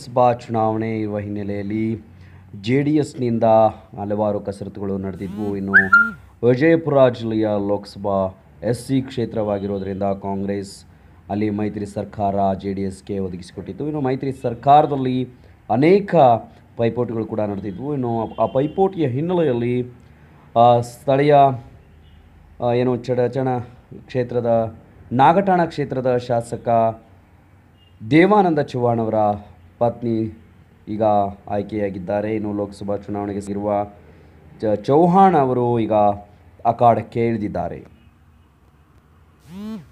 ಲೋಕಸಭಾ ಚುನಾವಣೆ ಇರುವ ಹಿನ್ನೆಲೆಯಲ್ಲಿ ಜೆ ಡಿ ಎಸ್ನಿಂದ ಹಲವಾರು ಕಸರತ್ತುಗಳು ನಡೆದಿದ್ವು ಇನ್ನು ವಿಜಯಪುರ ಜಿಲ್ಲೆಯ ಲೋಕಸಭಾ ಎಸ್ ಸಿ ಕ್ಷೇತ್ರವಾಗಿರೋದ್ರಿಂದ ಕಾಂಗ್ರೆಸ್ ಅಲ್ಲಿ ಮೈತ್ರಿ ಸರ್ಕಾರ ಜೆ ಡಿ ಎಸ್ಗೆ ಒದಗಿಸಿಕೊಟ್ಟಿತ್ತು ಇನ್ನು ಮೈತ್ರಿ ಸರ್ಕಾರದಲ್ಲಿ ಅನೇಕ ಪೈಪೋಟಿಗಳು ಕೂಡ ನಡೆದಿದ್ವು ಇನ್ನು ಆ ಪೈಪೋಟಿಯ ಹಿನ್ನೆಲೆಯಲ್ಲಿ ಆ, ಸ್ಥಳೀಯ ಆ, ಏನು ಚಡಚಣ ಕ್ಷೇತ್ರದ ನಾಗಠಾಣ ಕ್ಷೇತ್ರದ ಶಾಸಕ ದೇವಾನಂದ ಚವ್ಹಾಣ್ ಅವರ ಪತ್ನಿ ಈಗ ಆಯ್ಕೆಯಾಗಿದ್ದಾರೆ ಇನ್ನು ಲೋಕಸಭಾ ಚುನಾವಣೆಗೆ ಇರುವ ಚೌಹಾಣ್ ಅವರು ಈಗ ಅಖಾಡಕ್ಕೆ ಇಳಿದಿದ್ದಾರೆ